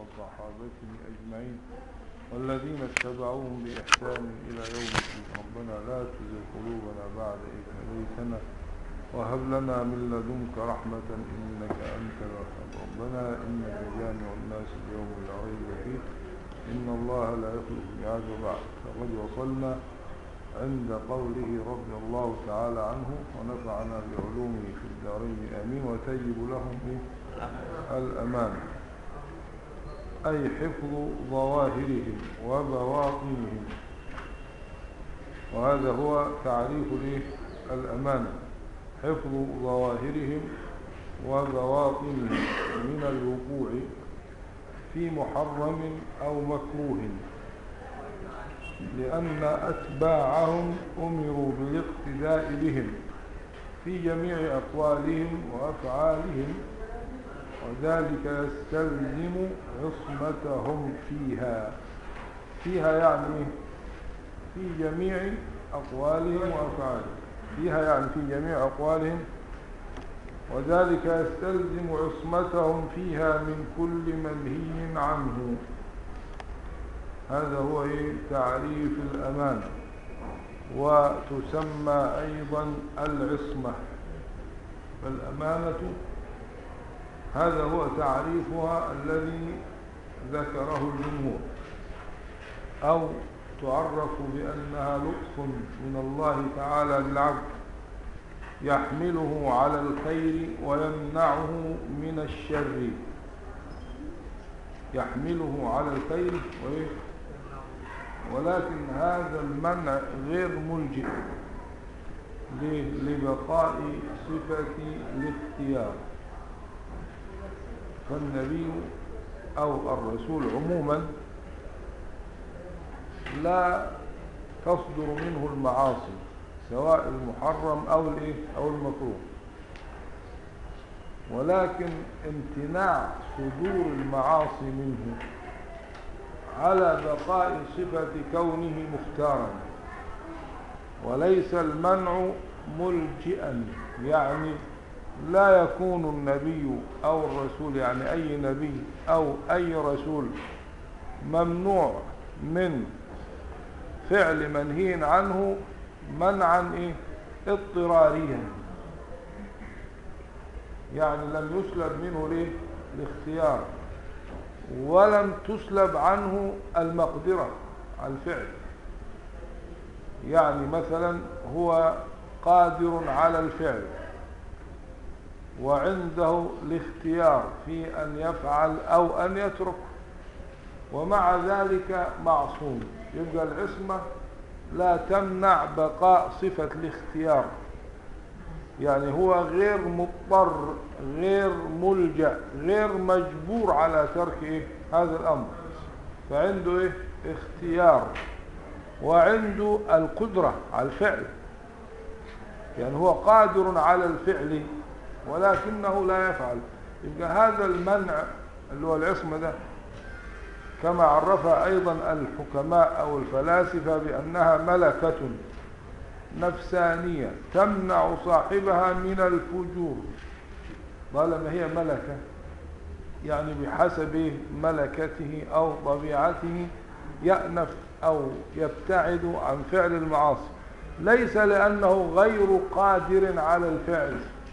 وصحابته أجمعين والذين اتبعوهم بإحسان إلى يوم الدين ربنا لا تزغ قلوبنا بعد إذ هديتنا وهب لنا من لدنك رحمة إنك أنت الوهاب ربنا إنك جامع الناس اليوم لا ريب فيه إن الله لا يخلف الميعاد وبعد فقد وصلنا عند قوله رضي الله تعالى عنه ونفعنا بعلومه في الدارين آمين وتجب لهم إيه؟ الأمان أي حفظ ظواهرهم وبواطنهم وهذا هو تعريف إيه؟ الأمانة حفظ ظواهرهم وبواطنهم من الوقوع في محرم أو مكروه لأن أتباعهم أمروا بالاقتداء بهم في جميع أقوالهم وأفعالهم وذلك يستلزم عصمتهم فيها فيها يعني في جميع أقوالهم وأفعالهم فيها يعني في جميع أقوالهم وذلك يستلزم عصمتهم فيها من كل منهي عنه هذا هو تعريف الأمانة وتسمى أيضا العصمة فالأمانة هذا هو تعريفها الذي ذكره الجمهور أو تعرف بأنها لطف من الله تعالى للعبد يحمله على الخير ويمنعه من الشر يحمله على الخير ولكن هذا المنع غير ملجئ لبقاء صفة الاختيار فالنبي أو الرسول عموما لا تصدر منه المعاصي سواء المحرم أو الإيه أو المكروه ولكن امتناع صدور المعاصي منه على بقاء صفة كونه مختارا وليس المنع ملجئا يعني لا يكون النبي أو الرسول يعني أي نبي أو أي رسول ممنوع من فعل منهي عنه منعا إيه؟ اضطراريا يعني لم يسلب منه ليه الاختيار ولم تسلب عنه المقدرة على الفعل يعني مثلا هو قادر على الفعل وعنده الاختيار في أن يفعل أو أن يترك ومع ذلك معصوم يبقى العصمة لا تمنع بقاء صفة الاختيار يعني هو غير مضطر غير ملجأ غير مجبور على ترك إيه؟ هذا الأمر فعنده إيه؟ اختيار وعنده القدرة على الفعل يعني هو قادر على الفعل ولكنه لا يفعل يبقى هذا المنع اللي هو العصمة ده كما عرفها أيضا الحكماء أو الفلاسفة بأنها ملكة نفسانية تمنع صاحبها من الفجور طالما هي ملكة يعني بحسب ملكته أو طبيعته يأنف أو يبتعد عن فعل المعاصي ليس لأنه غير قادر على الفعل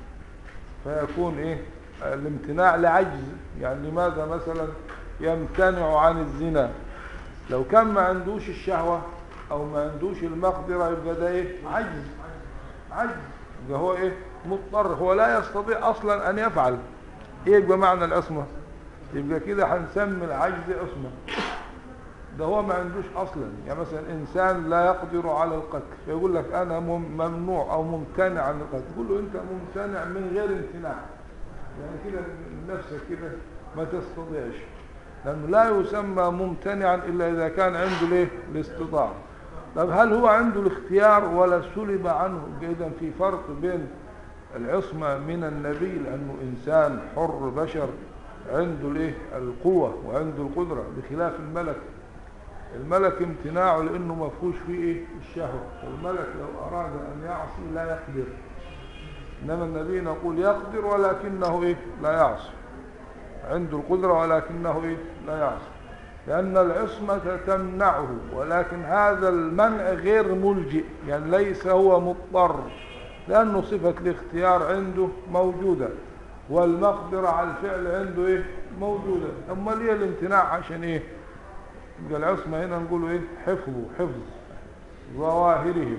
فيكون إيه الامتناع لعجز يعني لماذا مثلا يمتنع عن الزنا لو كان ما عندوش الشهوة او ما عندوش المقدرة يبقى ده ايه عجز عجز يبقى هو ايه مضطر هو لا يستطيع اصلا ان يفعل ايه يبقى معنى العصمة يبقى كده هنسمي العجز عصمة ده هو ما عندوش اصلا يعني مثلا انسان لا يقدر على القتل فيقول لك انا ممنوع او ممتنع عن القتل تقول له انت ممتنع من غير امتناع يعني كده نفسك كده ما تستطيعش لأنه لا يسمى ممتنعا إلا إذا كان عنده ليه الاستطاعة طب هل هو عنده الاختيار ولا سلب عنه إذا في فرق بين العصمة من النبي لأنه إنسان حر بشر عنده الايه القوة وعنده القدرة بخلاف الملك الملك امتناعه لأنه ما فيهوش فيه إيه الشهوة الملك لو أراد أن يعصي لا يقدر إنما النبي نقول يقدر ولكنه إيه لا يعصي عنده القدرة ولكنه إيه لا يعصي لأن العصمة تمنعه ولكن هذا المنع غير ملجئ يعني ليس هو مضطر لأنه صفة الاختيار عنده موجودة والمقدرة على الفعل عنده إيه موجودة أما ليه الامتناع عشان إيه يبقى العصمة هنا نقول إيه حفظ حفظ ظواهرهم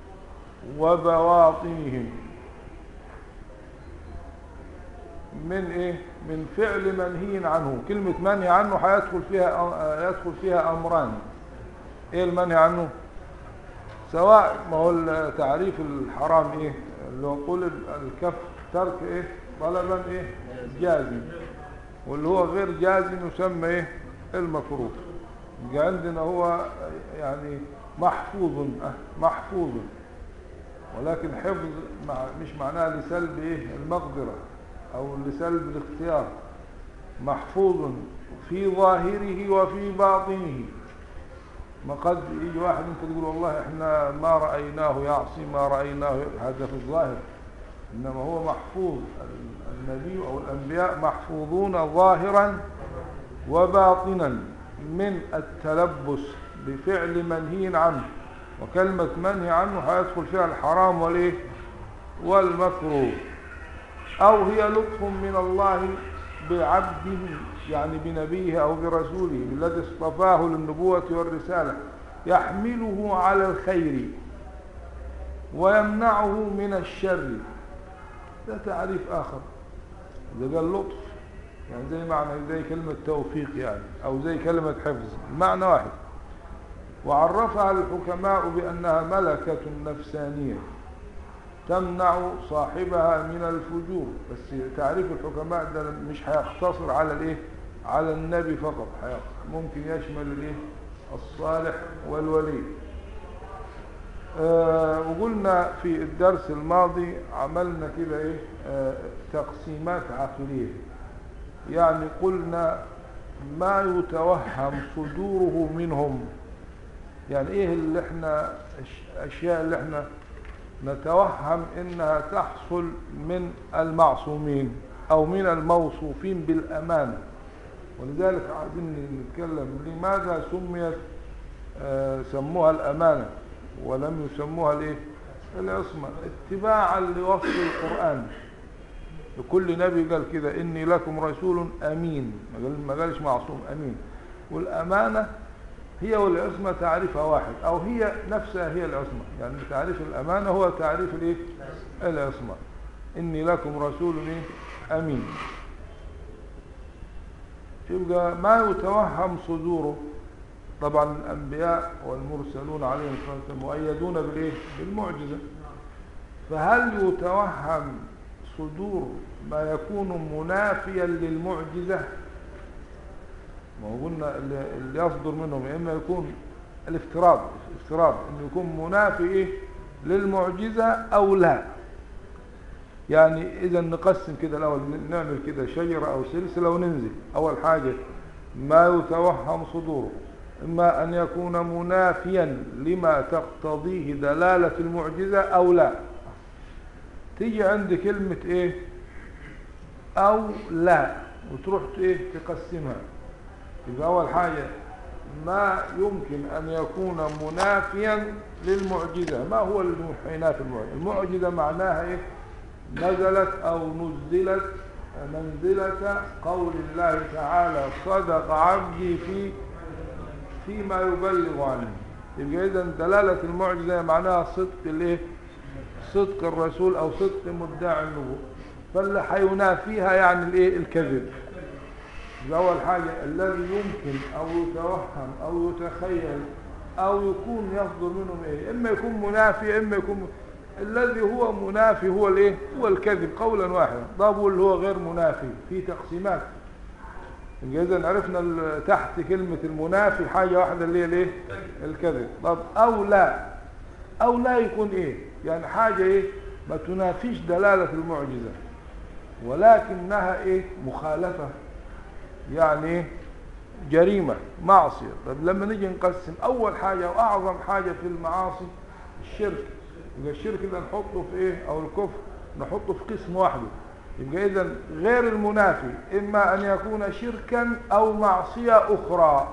وبواطنهم من ايه من فعل منهي عنه كلمة منهي عنه هيدخل فيها يدخل فيها امران ايه المنهي عنه سواء ما هو تعريف الحرام ايه اللي هو قول الكف ترك ايه طلبا ايه جازم واللي هو غير جازم يسمى ايه المكروه يبقى عندنا هو يعني محفوظ محفوظ ولكن حفظ مع مش معناه لسلب ايه المقدرة او لسلب الاختيار محفوظ في ظاهره وفي باطنه ما قد يجي واحد انت تقول والله احنا ما رأيناه يعصي ما رأيناه هذا في الظاهر انما هو محفوظ النبي او الانبياء محفوظون ظاهرا وباطنا من التلبس بفعل منهي عنه وكلمة منهي عنه هيدخل فيها الحرام والايه والمكروه او هي لطف من الله بعبده يعني بنبيه او برسوله الذي اصطفاه للنبوة والرسالة يحمله على الخير ويمنعه من الشر ده تعريف اخر ده قال لطف يعني زي معنى زي كلمة توفيق يعني او زي كلمة حفظ المعنى واحد وعرفها الحكماء بأنها ملكة نفسانية تمنع صاحبها من الفجور بس تعريف الحكماء ده مش هيقتصر على الايه على النبي فقط ممكن يشمل الايه الصالح والولي آه وقلنا في الدرس الماضي عملنا كده ايه آه تقسيمات عقليه يعني قلنا ما يتوهم صدوره منهم يعني ايه اللي احنا اشياء اللي احنا نتوهم انها تحصل من المعصومين او من الموصوفين بالامانه ولذلك عايزين نتكلم لماذا سميت آه سموها الامانه ولم يسموها الايه العصمه اتباعا لوصف القران لكل نبي قال كده اني لكم رسول امين ما قالش معصوم امين والامانه هي والعصمة تعريفها واحد أو هي نفسها هي العصمة يعني تعريف الأمانة هو تعريف الإيه؟ العصمة إني لكم رسول إيه؟ أمين يبقى ما يتوهم صدوره طبعا الأنبياء والمرسلون عليهم الصلاة والسلام مؤيدون بالإيه؟ بالمعجزة فهل يتوهم صدور ما يكون منافيا للمعجزة ما هو قلنا اللي يصدر منهم يا اما يكون الافتراض افتراض انه يكون منافي ايه للمعجزة او لا يعني اذا نقسم كده الاول نعمل كده شجرة او سلسلة وننزل اول حاجة ما يتوهم صدوره اما ان يكون منافيا لما تقتضيه دلالة المعجزة او لا تيجي عند كلمة ايه او لا وتروح ايه تقسمها يبقى أول حاجة ما يمكن أن يكون منافيا للمعجزة ما هو المنافي المعجزة المعجزة معناها إيه نزلت أو نزلت منزلة قول الله تعالى صدق عبدي في فيما يبلغ عنه يبقى إذا دلالة المعجزة معناها صدق الايه صدق الرسول أو صدق مدعي النبوة فاللي حينافيها يعني الايه الكذب أول حاجة الذي يمكن أو يتوهم أو يتخيل أو يكون يصدر منهم إيه إما يكون منافي إما يكون الذي هو منافي هو الإيه هو الكذب قولا واحدا طب اللي هو غير منافي في تقسيمات إذا عرفنا تحت كلمة المنافي حاجة واحدة اللي هي الإيه الكذب طب أو لا أو لا يكون إيه يعني حاجة إيه ما تنافيش دلالة المعجزة ولكنها إيه مخالفة يعني جريمة معصية طيب لما نيجي نقسم أول حاجة وأعظم حاجة في المعاصي الشرك يبقى الشرك ده نحطه في إيه أو الكفر نحطه في قسم واحده يبقى إذا غير المنافي إما أن يكون شركا أو معصية أخرى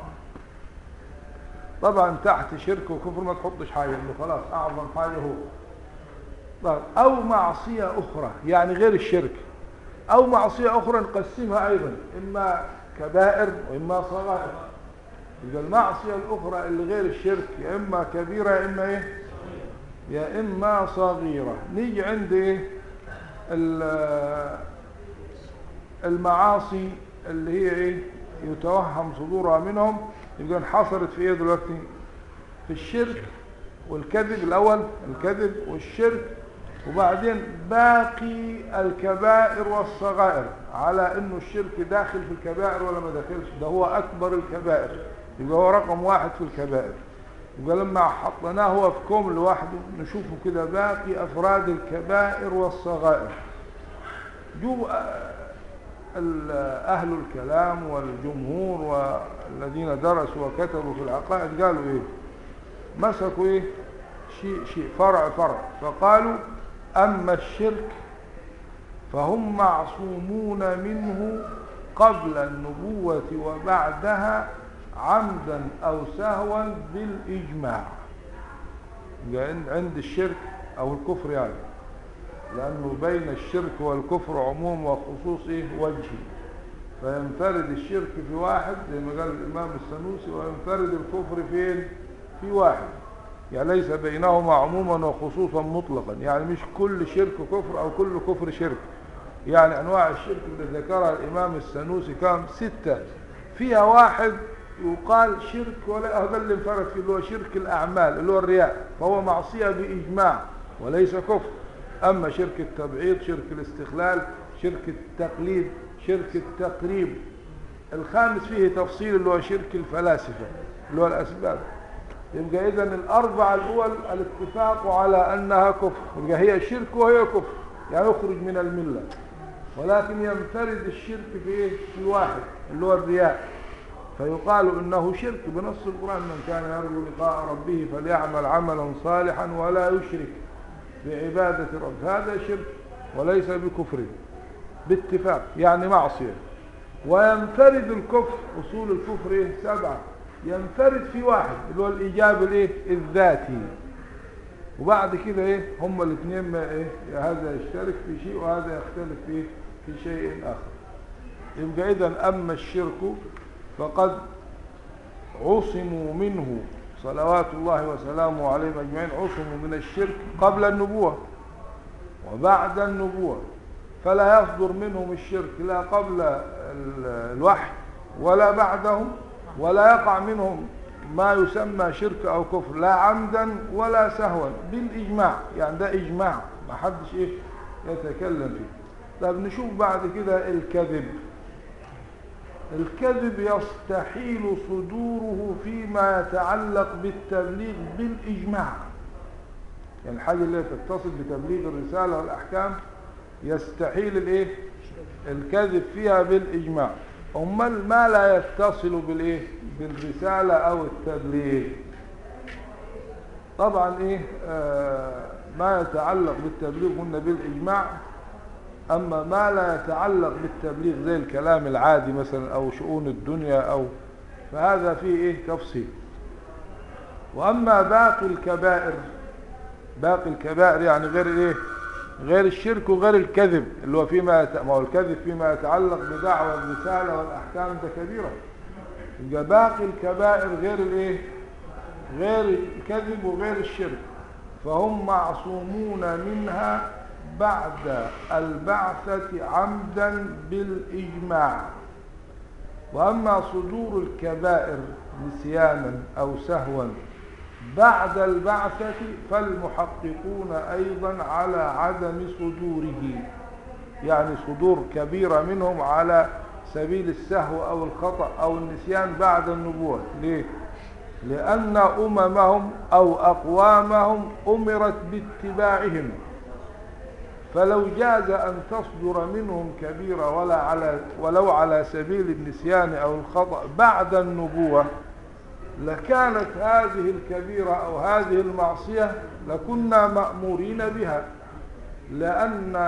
طبعا تحت شرك وكفر ما تحطش حاجة إنه خلاص أعظم حاجة هو طيب أو معصية أخرى يعني غير الشرك أو معصية أخرى نقسمها أيضا إما كبائر وإما صغائر يبقى المعصية الأخرى اللي غير الشرك يا إما كبيرة يا إما إيه يا إما صغيرة نيجي عند إيه ال- المعاصي اللي هي إيه يتوهم صدورها منهم يبقى انحصرت في إيه دلوقتي في الشرك والكذب الأول الكذب والشرك وبعدين باقي الكبائر والصغائر على انه الشرك داخل في الكبائر ولا ما داخلش ده هو اكبر الكبائر يبقى هو رقم واحد في الكبائر يبقى لما حطيناه هو في كوم لوحده نشوفه كده باقي افراد الكبائر والصغائر جو ال- اهل الكلام والجمهور والذين درسوا وكتبوا في العقائد قالوا ايه مسكوا ايه شيء شيء فرع فرع فقالوا اما الشرك فهم معصومون منه قبل النبوة وبعدها عمدا او سهوا بالاجماع يبقى عند- عند الشرك او الكفر يعني لانه بين الشرك والكفر عموم وخصوص ايه وجهي فينفرد الشرك في واحد زي ما قال الامام السنوسي وينفرد الكفر فين في واحد يعني ليس بينهما عموما وخصوصا مطلقا يعني مش كل شرك كفر او كل كفر شرك يعني انواع الشرك اللي ذكرها الامام السنوسي كان ستة فيها واحد يقال شرك ولا هذا اللي انفرد فيه اللي هو شرك الاعمال اللي هو الرياء فهو معصية باجماع وليس كفر اما شرك التبعيض شرك الاستخلال شرك التقليد شرك التقريب الخامس فيه تفصيل اللي هو شرك الفلاسفة اللي هو الاسباب يبقى اذا الاربعه الاول الاتفاق على انها كفر يبقى هي شرك وهي كفر يعني يخرج من المله ولكن ينفرد الشرك في ايه في واحد اللي هو الرياء فيقال انه شرك بنص القران من كان يرجو لقاء ربه فليعمل عملا صالحا ولا يشرك بعباده رب هذا شرك وليس بكفر باتفاق يعني معصيه وينفرد الكفر اصول الكفر ايه سبعه ينفرد في واحد اللي هو الايجاب الايه الذاتي وبعد كده ايه هما الاثنين ما ايه هذا يشترك في شيء وهذا يختلف في في شيء اخر يبقى اذا اما الشرك فقد عصموا منه صلوات الله وسلامه عليهم اجمعين عصموا من الشرك قبل النبوه وبعد النبوه فلا يصدر منهم الشرك لا قبل ال- الوحي ولا بعدهم ولا يقع منهم ما يسمى شرك او كفر لا عمدا ولا سهوا بالاجماع يعني ده اجماع ما حدش ايه يتكلم فيه طب نشوف بعد كده الكذب الكذب يستحيل صدوره فيما يتعلق بالتبليغ بالاجماع يعني الحاجه اللي تتصل بتبليغ الرساله والاحكام يستحيل الايه الكذب فيها بالاجماع امال ما لا يتصل بالايه بالرساله او التبليغ طبعا ايه آه ما يتعلق بالتبليغ هن بالاجماع اما ما لا يتعلق بالتبليغ زي الكلام العادي مثلا او شؤون الدنيا او فهذا فيه ايه تفصيل واما باقي الكبائر باقي الكبائر يعني غير ايه غير الشرك وغير الكذب اللي هو فيما يت... ما هو الكذب فيما يتعلق بدعوى الرسالة والأحكام ده كبيرة يبقى باقي الكبائر غير الايه غير الكذب وغير الشرك فهم معصومون منها بعد البعثة عمدا بالإجماع وأما صدور الكبائر نسيانا أو سهوا بعد البعثة فالمحققون أيضا على عدم صدوره يعني صدور كبيرة منهم على سبيل السهو أو الخطأ أو النسيان بعد النبوة ليه؟ لأن أممهم أو أقوامهم أمرت باتباعهم فلو جاز أن تصدر منهم كبيرة ولا على ولو على سبيل النسيان أو الخطأ بعد النبوة لكانت هذه الكبيرة أو هذه المعصية لكنا مأمورين بها لأن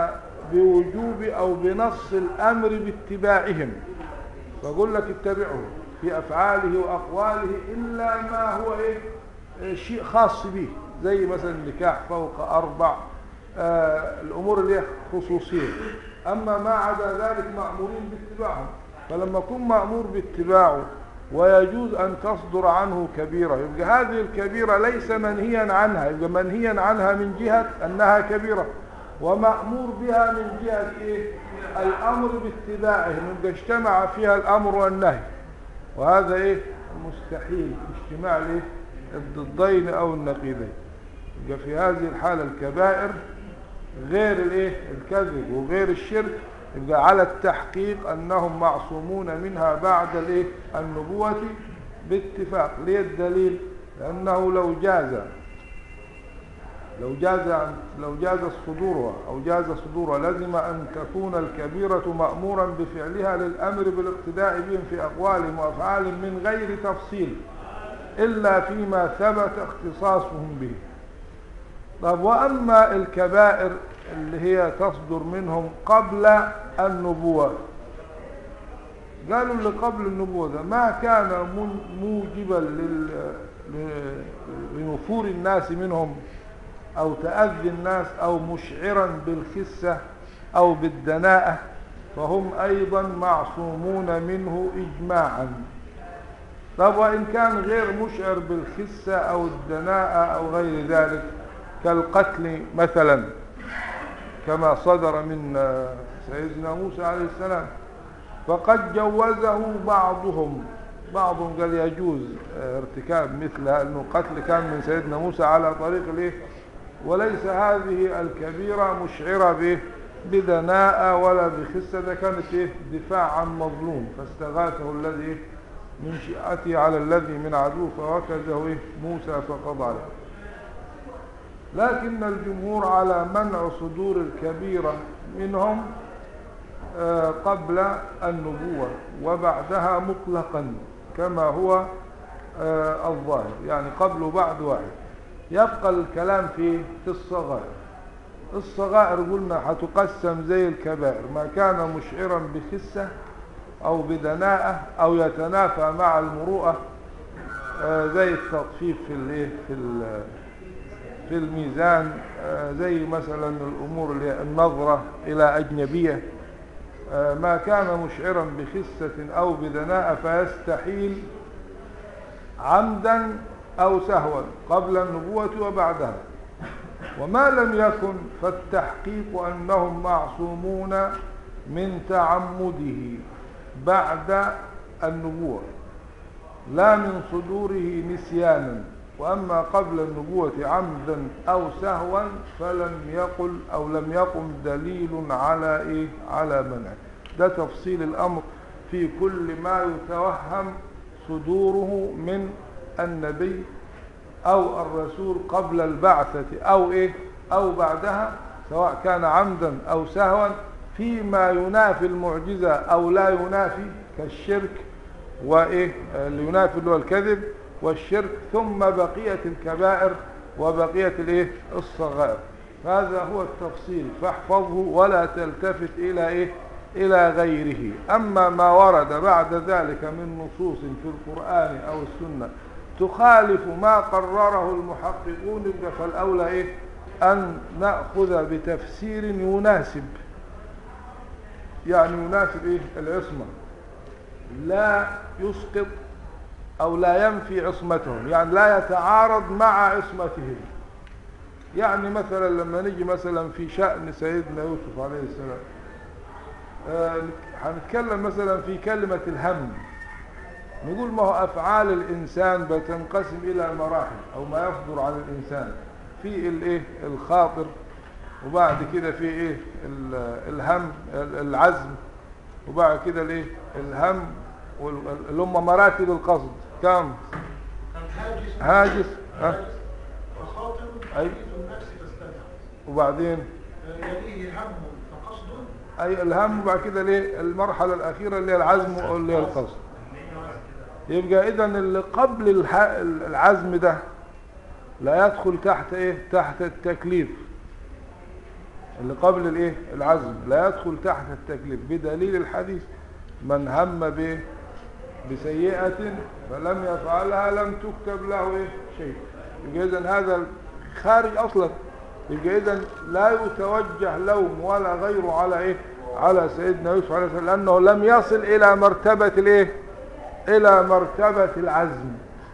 بوجوب أو بنص الأمر باتباعهم فأقول لك اتبعه في أفعاله وأقواله إلا ما هو إيه إيه شيء خاص به زي مثلا النكاح فوق أربع آه الأمور اللي هي خصوصية أما ما عدا ذلك مأمورين باتباعهم فلما يكون مأمور باتباعه ويجوز أن تصدر عنه كبيرة يبقى هذه الكبيرة ليس منهيا عنها يبقى منهيا عنها من جهة أنها كبيرة ومأمور بها من جهة إيه؟ الأمر باتباعهم يبقى اجتمع فيها الأمر والنهي وهذا إيه مستحيل اجتماع ليه الضدين أو النقيضين يبقى في هذه الحالة الكبائر غير الايه الكذب وغير الشرك يبقى على التحقيق انهم معصومون منها بعد الايه النبوة باتفاق ليه الدليل لانه لو جاز لو جاز لو جاز صدورها او جاز صدورها لازم ان تكون الكبيرة مأمورا بفعلها للامر بالاقتداء بهم في اقوالهم وافعالهم من غير تفصيل الا فيما ثبت اختصاصهم به طب وأما الكبائر اللي هي تصدر منهم قبل النبوة قالوا اللي قبل النبوة ده ما كان من- موجبا لل... ل- لنفور الناس منهم أو تأذي الناس أو مشعرا بالخسة أو بالدناءة فهم أيضا معصومون منه إجماعا طب وإن كان غير مشعر بالخسة أو الدناءة أو غير ذلك كالقتل مثلا كما صدر من آه، سيدنا موسى عليه السلام فقد جوزه بعضهم بعضهم قال يجوز آه، ارتكاب مثل هذا، انه قتل كان من سيدنا موسى على طريق الايه وليس هذه الكبيرة مشعرة به بدناءة ولا بخسة ده كانت ايه دفاع عن مظلوم فاستغاثه الذي من شيعته على الذي من عدوه فوكزه ايه موسى فقضى عليه لكن الجمهور على منع صدور الكبيرة منهم آه، قبل النبوة وبعدها مطلقا كما هو آه، الظاهر يعني قبل وبعد واحد يبقى الكلام في في الصغائر الصغائر قلنا هتقسم زي الكبائر ما كان مشعرا بخسة أو بدناءة أو يتنافى مع المروءة آه، زي التطفيف في الايه في ال- في الميزان آه، زي مثلا الأمور اللي هي النظرة إلى أجنبية آه، ما كان مشعرا بخسة أو بدناءة فيستحيل عمدا أو سهوا قبل النبوة وبعدها وما لم يكن فالتحقيق أنهم معصومون من تعمده بعد النبوة لا من صدوره نسيانا وأما قبل النبوة عمدا أو سهوا فلم يقل أو لم يقم دليل على إيه على منعه ده تفصيل الأمر في كل ما يتوهم صدوره من النبي أو الرسول قبل البعثة أو إيه أو بعدها سواء كان عمدا أو سهوا فيما ينافي المعجزة أو لا ينافي كالشرك وإيه اللي ينافي اللي هو الكذب والشرك ثم بقية الكبائر وبقية الإيه الصغائر هذا هو التفصيل فاحفظه ولا تلتفت إلى إيه إلى غيره أما ما ورد بعد ذلك من نصوص في القرآن أو السنة تخالف ما قرره المحققون يبقى فالأولى إيه أن نأخذ بتفسير يناسب يعني يناسب إيه العصمة لا يسقط أو لا ينفي عصمتهم يعني لا يتعارض مع عصمتهم يعني مثلا لما نيجي مثلا في شأن سيدنا يوسف عليه السلام آه، هنتكلم مثلا في كلمة الهم نقول ما هو أفعال الإنسان بتنقسم إلى مراحل أو ما يصدر عن الإنسان في الإيه الخاطر وبعد كده في إيه ال- الهم ال- العزم وبعد كده الإيه الهم وال- اللي هم مراتب القصد كم هاجس هاجس ها وخاطر أي. حديث النفس فاستدعى وبعدين يليه هم فقصد أي الهم وبعد كده ليه المرحلة الأخيرة اللي هي العزم واللي هي القصد يبقى إذا اللي قبل الح- العزم ده لا يدخل تحت إيه تحت التكليف اللي قبل الايه العزم لا يدخل تحت التكليف بدليل الحديث من هم به بسيئة فلم يفعلها لم تكتب له ايه شيء يبقى اذا هذا خارج اصلا يبقى اذا لا يتوجه لوم ولا غيره على ايه على سيدنا يوسف عليه السلام لانه لم يصل الى مرتبة الايه الى مرتبة العزم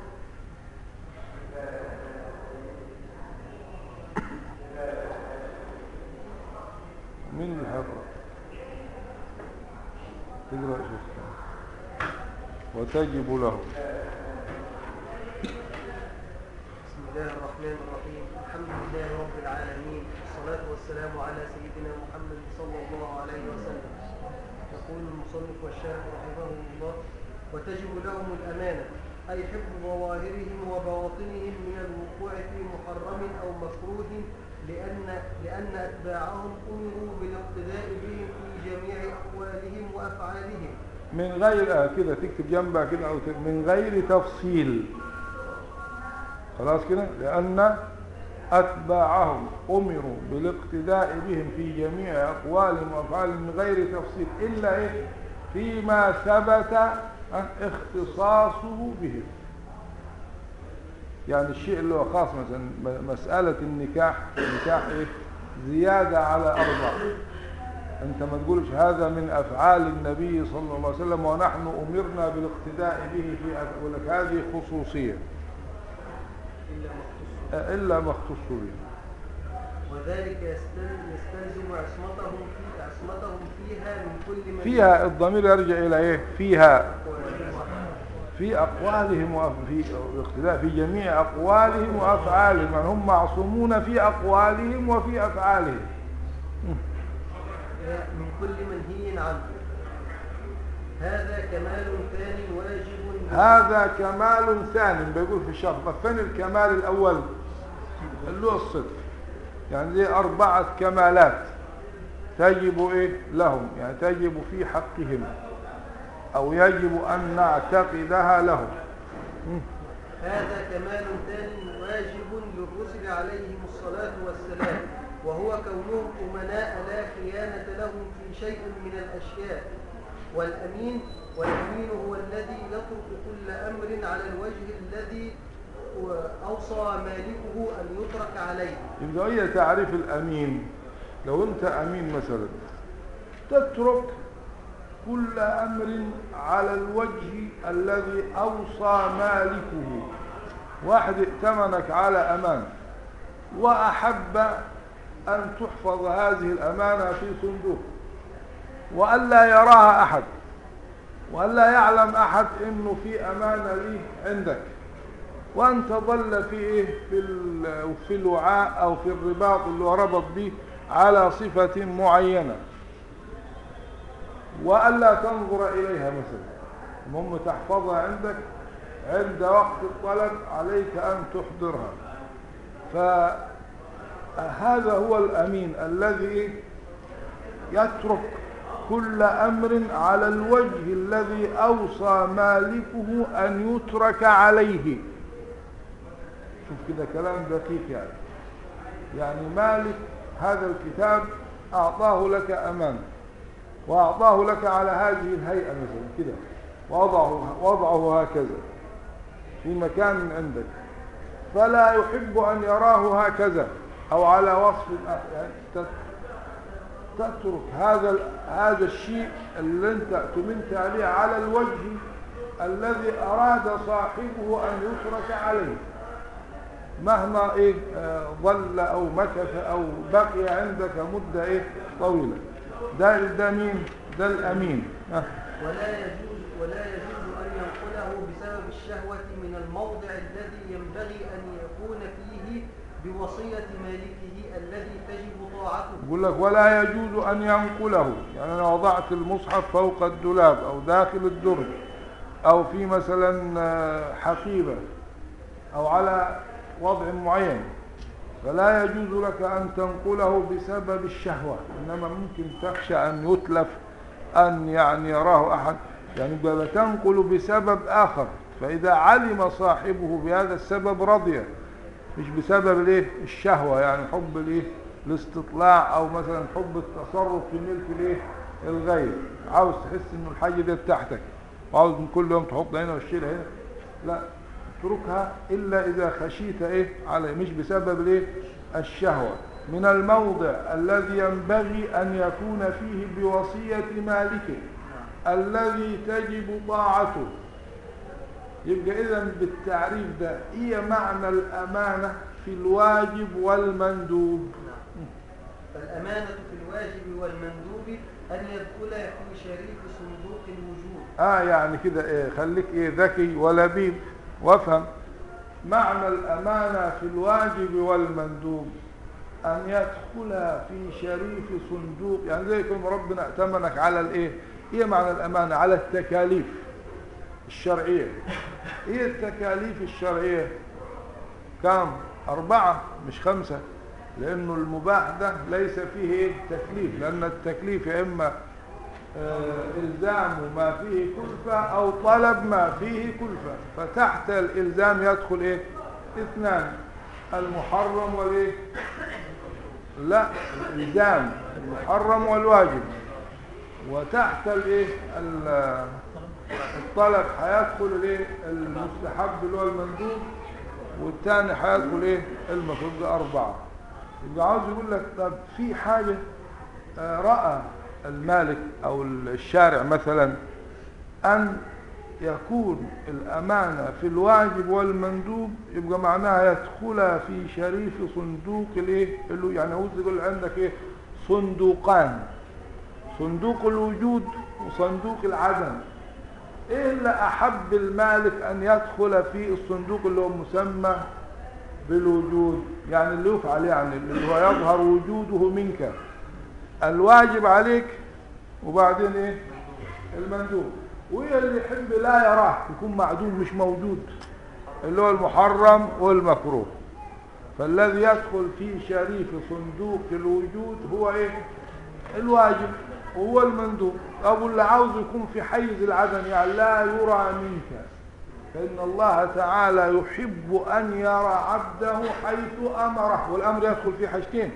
مين اللي هيقرأ تقرأ يا شيخ وتجب له بسم الله الرحمن الرحيم الحمد لله رب العالمين والصلاة والسلام على سيدنا محمد صلى الله عليه وسلم يقول المصنف والشارح رحمه الله وتجب لهم الأمانة أي حفظ ظواهرهم وبواطنهم من الوقوع في محرم أو مكروه لأن, لأن أتباعهم أمروا بالاقتداء بهم في جميع أقوالهم وأفعالهم من غير آه كده تكتب جنبها كده أو ت- من غير تفصيل خلاص كده لأن أتباعهم أمروا بالاقتداء بهم في جميع أقوالهم وأفعالهم من غير تفصيل إلا إيه فيما ثبت آه، اختصاصه بهم يعني الشيء اللي هو خاص مثلا م- مسألة النكاح النكاح إيه زيادة على أربع أنت ما تقولش هذا من أفعال النبي صلى الله عليه وسلم ونحن أمرنا بالاقتداء به في أف- يقول لك هذه خصوصية إلا مختص آه، إلا ما اختص به وذلك يستل- يستلزم عصمتهم في عصمتهم فيها من كل من فيها الضمير يرجع إلى إيه فيها يقوى في أقوالهم وفي الاقتداء في جميع أقوالهم وأفعالهم يعني هم معصومون في أقوالهم وفي أفعالهم من كل منهي عنه هذا كمال ثاني واجب هذا كمال ثاني بيقول في الشرح طب فين الكمال الأول اللي هو الصدق يعني دي أربعة كمالات تجب إيه لهم يعني تجب في حقهم أو يجب أن نعتقدها لهم هذا كمال ثاني واجب للرسل عليهم الصلاة والسلام وهو كونهم أمناء لا خيانة لهم في شيء من الأشياء والأمين والأمين هو الذي يترك كل أمر على الوجه الذي أوصى مالكه أن يترك عليه يبقى هي تعريف الأمين لو أنت أمين مثلا تترك كل أمر على الوجه الذي أوصى مالكه واحد ائتمنك على أمان وأحب أن تحفظ هذه الأمانة في صندوق وألا يراها أحد وألا يعلم أحد أنه في أمانة لي عندك وأن تظل في إيه في, ال- في الوعاء أو في الرباط اللي هو ربط به على صفة معينة وألا تنظر إليها مثلا المهم تحفظها عندك عند وقت الطلب عليك أن تحضرها فهذا هو الأمين الذي يترك كل أمر على الوجه الذي أوصى مالكه أن يترك عليه شوف كده كلام دقيق يعني يعني مالك هذا الكتاب أعطاه لك أمان وأعطاه لك على هذه الهيئة مثلا كده وضعه, وضعه هكذا في مكان عندك فلا يحب أن يراه هكذا أو على وصف آخر. يعني تت- تترك هذا هذا الشيء اللي انت اؤتمنت عليه على الوجه الذي أراد صاحبه أن يترك عليه مهما إيه آه، ظل أو مكث أو بقي عندك مدة إيه طويلة ده ده مين ده الأمين آه. ولا يجوز ولا يجوز أن ينقله بسبب الشهوة من الموضع الذي ينبغي أن يكون فيه بوصية مالكه الذي تجب طاعته يقول لك ولا يجوز أن ينقله يعني أنا وضعت المصحف فوق الدولاب أو داخل الدرج أو في مثلا آه، حقيبة أو على وضع معين فلا يجوز لك أن تنقله بسبب الشهوة إنما ممكن تخشى أن يتلف أن يعني يراه أحد يعني يبقى تنقل بسبب آخر فإذا علم صاحبه بهذا السبب رضي مش بسبب الايه الشهوة يعني حب الايه الاستطلاع او مثلا حب التصرف في ملك الايه الغير عاوز تحس انه الحاجه دي بتاعتك وعاوز من كل يوم تحط هنا وتشيلها هنا لا اتركها الا اذا خشيت ايه عليه مش بسبب الايه الشهوه من الموضع الذي ينبغي ان يكون فيه بوصيه مالكه الذي تجب طاعته يبقى اذا بالتعريف ده هي معنى الامانه في الواجب والمندوب فالأمانة في الواجب والمندوب أن يدخل في شريك صندوق الوجود اه يعني كده ايه خليك ايه ذكي ولبيب وافهم معنى الامانه في الواجب والمندوب ان يدخل في شريف صندوق يعني زي يكون ربنا ائتمنك على الايه ايه معنى الامانه على التكاليف الشرعيه ايه التكاليف الشرعيه كم اربعه مش خمسه لانه المباح ده ليس فيه ايه تكليف لان التكليف يا اما آه، إلزام ما فيه كلفة أو طلب ما فيه كلفة فتحت الإلزام يدخل إيه اثنان المحرم والإيه لا الإلزام المحرم والواجب وتحت الإيه ال- الطلب هيدخل الإيه المستحب اللي هو المندوب والثاني هيدخل إيه المفروض ده أربعة يبقى عاوز يقول لك طب في حاجة آه، رأى المالك أو الشارع مثلا أن يكون الأمانة في الواجب والمندوب يبقى معناها يدخل في شريف صندوق الايه اللي هو- يعني عاوز يقول عندك ايه صندوقان صندوق الوجود وصندوق العدم ايه اللي احب المالك ان يدخل في الصندوق اللي هو مسمى بالوجود يعني اللي يفعل يعني اللي هو يظهر وجوده منك الواجب عليك وبعدين ايه المندوب وهي اللي يحب لا يراه يكون معدوم مش موجود اللي هو المحرم والمكروه فالذي يدخل في شريف صندوق الوجود هو ايه الواجب وهو المندوب ابو اللي عاوز يكون في حيز العدم يعني لا يرى منك فإن الله تعالى يحب أن يرى عبده حيث أمره والأمر يدخل في حاجتين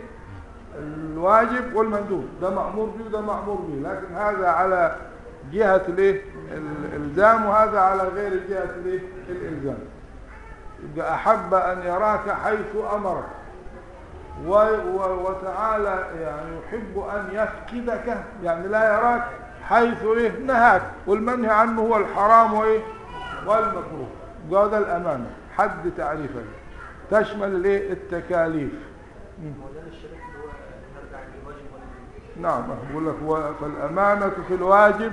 الواجب والمندوب ده مأمور به وده مأمور به لكن هذا على جهة الايه الإلزام وهذا على غير جهة الايه الإلزام يبقى أحب أن يراك حيث أمرك و و وتعالى يعني يحب أن يفقدك يعني لا يراك حيث إيه نهاك والمنهي عنه هو الحرام وإيه والمكروه وهذا الأمانة حد تعريفه تشمل الايه التكاليف مم. وده الشريك اللي هو نرجع للواجب والمندوب نعم بقول لك و- فالأمانة في الواجب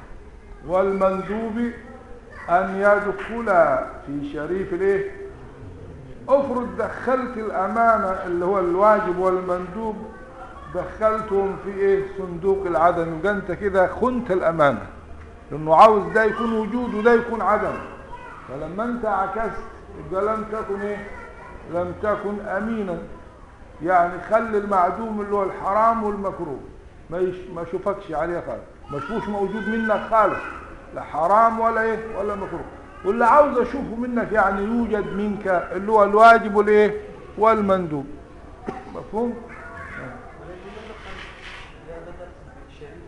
والمندوب أن يدخل في شريف الايه افرض دخلت الأمانة اللي هو الواجب والمندوب دخلتهم في ايه صندوق العدم يبقى انت كده خنت الأمانة لأنه عاوز ده يكون وجود وده يكون عدم فلما انت عكست يبقى لم تكن ايه لم تكن أمينا يعني خلي المعدوم اللي هو الحرام والمكروه ما يش ما يشوفكش عليه خالص ما يشوفوش موجود منك خالص لا حرام ولا ايه ولا مكروه واللي عاوز اشوفه منك يعني يوجد منك اللي هو الواجب والايه والمندوب مفهوم ولكن لا بدأت بالشريك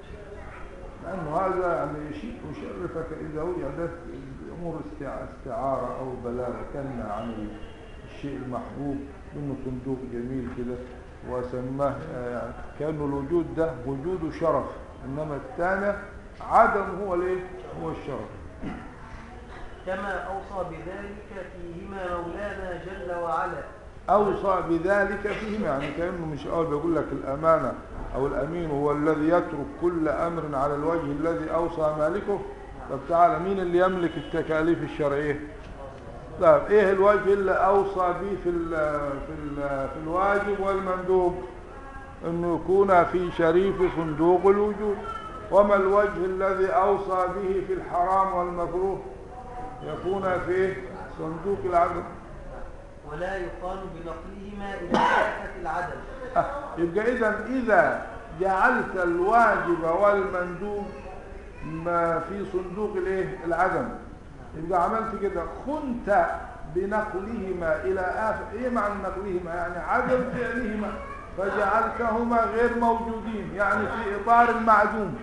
لانه هذا يعني شيء يشرفك اذا وجدت امور استع- استعاره او بلاغه كنا عن الشيء المحبوب منه صندوق جميل كده وسماه آه، يعني كانه الوجود ده وجوده شرف انما الثاني عدم هو الايه هو الشرف كما أوصى بذلك فيهما مولانا جل وعلا اوصى بذلك فيهما يعني كانه مش اول بيقول لك الامانه او الامين هو الذي يترك كل امر على الوجه الذي اوصى مالكه طب تعالى مين اللي يملك التكاليف الشرعيه طيب ايه الوجه اللي اوصى به في ال في ال في الواجب والمندوب انه يكون في شريف صندوق الوجود وما الوجه الذي اوصى به في الحرام والمكروه يكون في صندوق العدل ولا يقال بنقلهما إلى كافة العدم آه، يبقى اذا اذا جعلت الواجب والمندوب ما في صندوق الايه العدم يبقى عملت كده خنت بنقلهما الى آخر ايه معنى نقلهما يعني عدم فعلهما فجعلتهما غير موجودين يعني في إطار المعدوم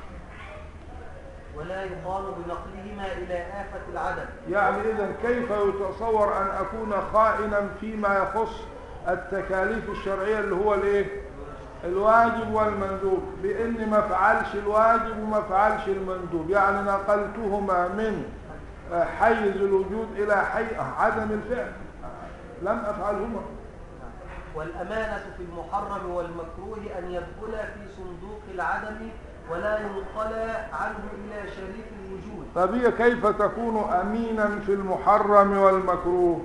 ولا يقال بنقلهما إلى آفة العدم يعني إذا كيف يتصور أن أكون خائنا فيما يخص التكاليف الشرعية اللي هو الإيه؟ الواجب والمندوب بإني ما افعلش الواجب وما افعلش المندوب يعني نقلتهما من آه، حيز الوجود إلى حي عدم الفعل لم أفعلهما والأمانة في المحرم والمكروه أن يدخل في صندوق العدم ولا ينقل عنه إلى شريك الوجود طب هي كيف تكون أمينا في المحرم والمكروه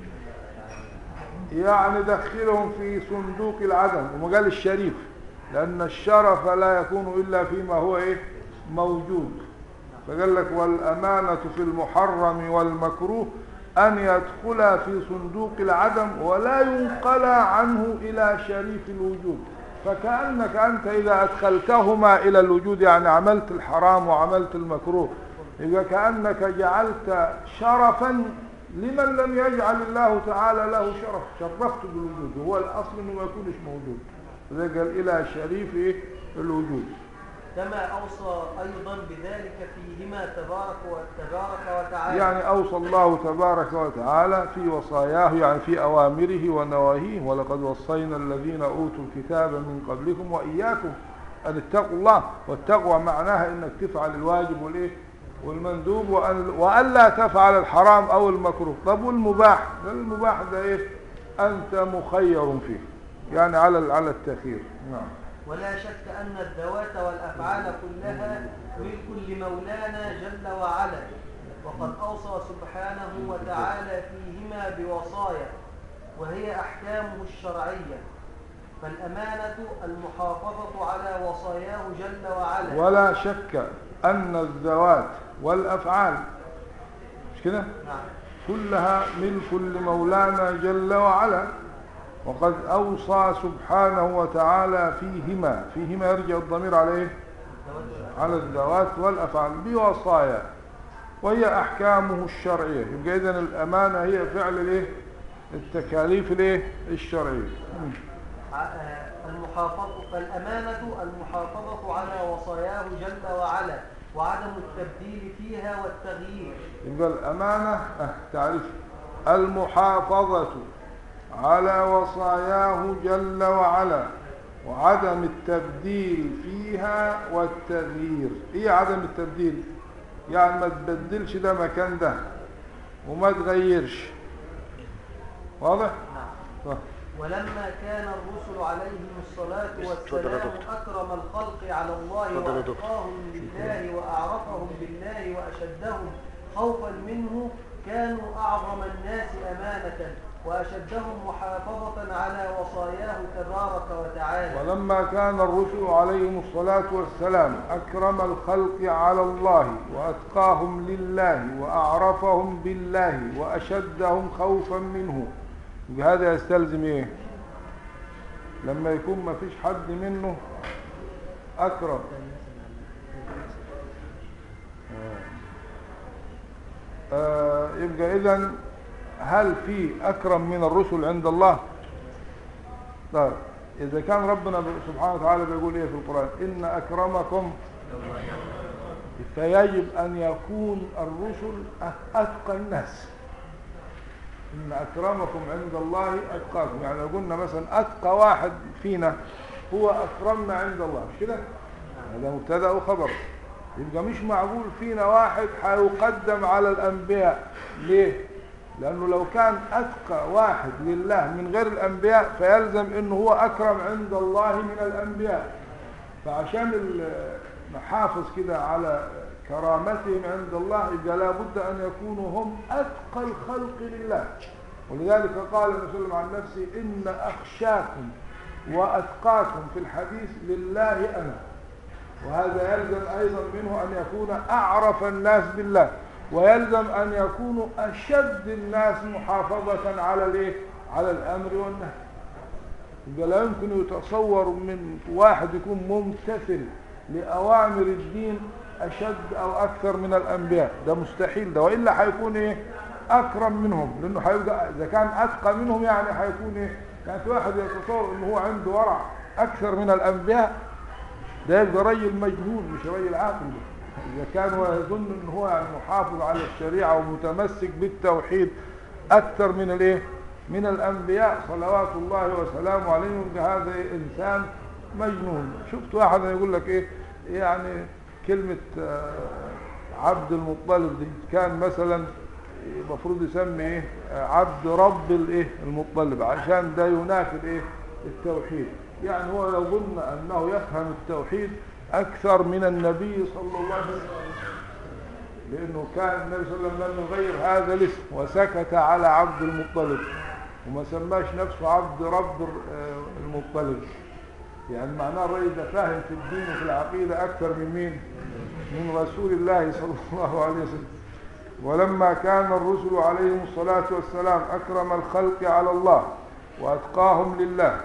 يعني دخلهم في صندوق العدم وما قال الشريف لأن الشرف لا يكون إلا فيما هو إيه موجود فقال لك والأمانة في المحرم والمكروه أن يدخل في صندوق العدم ولا ينقل عنه إلى شريف الوجود فكأنك أنت إذا أدخلتهما إلى الوجود يعني عملت الحرام وعملت المكروه يبقى كأنك جعلت شرفا لمن لم يجعل الله تعالى له شرف شرفت بالوجود هو الأصل أنه ما يكونش موجود فذا قال إلى شريف إيه؟ الوجود كما أوصى أيضا بذلك فيهما تبارك وتبارك وتعالى يعني أوصى الله تبارك وتعالى في وصاياه يعني في أوامره ونواهيه ولقد وصينا الذين أوتوا الكتاب من قبلكم وإياكم أن اتقوا الله والتقوى معناها أنك تفعل الواجب والإيه والمندوب وأن وألا تفعل الحرام أو المكروه طب والمباح المباح ده إيه أنت مخير فيه يعني على على التخيير نعم ولا شك أن الذوات والأفعال كلها ملك لمولانا جل وعلا وقد أوصى سبحانه وتعالى فيهما بوصايا وهي أحكامه الشرعية فالأمانة المحافظة على وصاياه جل وعلا ولا شك أن الذوات والأفعال مش كده نعم كلها ملك لمولانا جل وعلا وقد أوصى سبحانه وتعالى فيهما فيهما يرجع الضمير عليه الذوات والأفعال. على الذوات والأفعال بوصايا وهي أحكامه الشرعية يبقى إذن الأمانة هي فعل الإيه التكاليف الإيه الشرعية آه، المحافظة فالأمانة المحافظة على وصاياه جل وعلا وعدم التبديل فيها والتغيير يبقى الأمانة أه تعرف المحافظة على وصاياه جل وعلا وعدم التبديل فيها والتغيير ايه عدم التبديل يعني ما تبدلش ده مكان ده وما تغيرش واضح نعم طيب. ولما كان الرسل عليهم الصلاة اتفضل يا والسلام دكتور. أكرم الخلق على الله اتفضل يا دكتور. وأتقاهم لله وأعرفهم بالله وأشدهم خوفا منه كانوا أعظم الناس أمانة وأشدهم محافظة على وصاياه تبارك وتعالى ولما كان الرسل عليهم الصلاة والسلام أكرم الخلق على الله وأتقاهم لله وأعرفهم بالله وأشدهم خوفا منه هذا يستلزم إيه لما يكون ما فيش حد منه أكرم آه يبقى إذن هل في أكرم من الرسل عند الله طيب إذا كان ربنا سبحانه وتعالى بيقول إيه في القرآن إن أكرمكم فيجب أن يكون الرسل أتقى الناس إن أكرمكم عند الله أتقاكم يعني لو قلنا مثلا أتقى واحد فينا هو أكرمنا عند الله مش كده هذا مبتدأ وخبر يبقى مش معقول فينا واحد هيقدم على الأنبياء ليه لأنه لو كان أتقى واحد لله من غير الأنبياء فيلزم أنه هو أكرم عند الله من الأنبياء فعشان ال- نحافظ كده على كرامتهم عند الله يبقى لابد أن يكونوا هم أتقى الخلق لله ولذلك قال النبي صلى الله عليه وسلم عن نفسه إن أخشاكم وأتقاكم في الحديث لله أنا وهذا يلزم أيضا منه أن يكون أعرف الناس بالله ويلزم أن يكونوا أشد الناس محافظة على الإيه؟ على الأمر والنهي يبقى لا يمكن يتصور من واحد يكون ممتثل لأوامر الدين أشد أو أكثر من الأنبياء ده مستحيل ده وإلا هيكون إيه أكرم منهم لأنه هيبقى إذا كان أتقى منهم يعني هيكون إيه كان في واحد يتصور ان هو عنده ورع اكثر من الانبياء ده يبقى رجل مجنون مش رجل عاقل اذا كان هو يظن ان هو يعني محافظ على الشريعه ومتمسك بالتوحيد اكثر من الايه من الانبياء صلوات الله وسلامه عليهم هذا انسان مجنون شفت واحد يقول لك ايه يعني كلمه آه، عبد المطلب دي كان مثلا المفروض يسمي ايه آه، عبد رب الايه المطلب عشان ده ينافي الايه التوحيد يعني هو يظن انه يفهم التوحيد اكثر من النبي صلى الله عليه وسلم لانه كان النبي صلى الله عليه وسلم لم يغير هذا الاسم وسكت على عبد المطلب وما سماش نفسه عبد رب آه، المطلب يعني معناه الرجل ده فاهم في الدين وفي العقيده اكثر من مين من رسول الله صلى الله عليه وسلم ولما كان الرسل عليهم الصلاة والسلام أكرم الخلق على الله وأتقاهم لله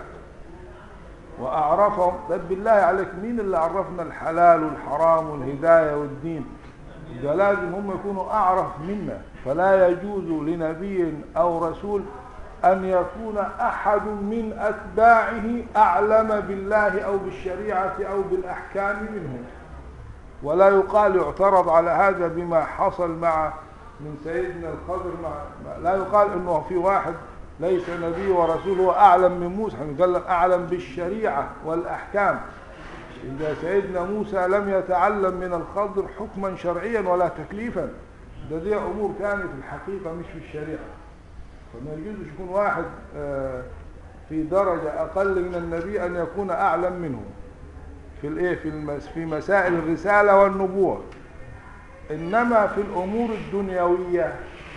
وأعرفهم طب بالله عليك مين اللي عرفنا الحلال والحرام والهداية والدين ده لازم هم يكونوا أعرف منا فلا يجوز لنبي أو رسول أن يكون أحد من أتباعه أعلم بالله أو بالشريعة أو بالأحكام منهم ولا يقال يعترض على هذا بما حصل مع من سيدنا الخضر مع مع- لا يقال انه في واحد ليس نبي ورسول هو اعلم من موسى نتكلم اعلم بالشريعه والاحكام اذا سيدنا موسى لم يتعلم من الخضر حكما شرعيا ولا تكليفا ده دي امور ثانيه في الحقيقه مش في الشريعه فما يجوزش يكون واحد آه، في درجه اقل من النبي ان يكون اعلم منه في الايه في المس في مسائل الرساله والنبوه انما في الامور الدنيويه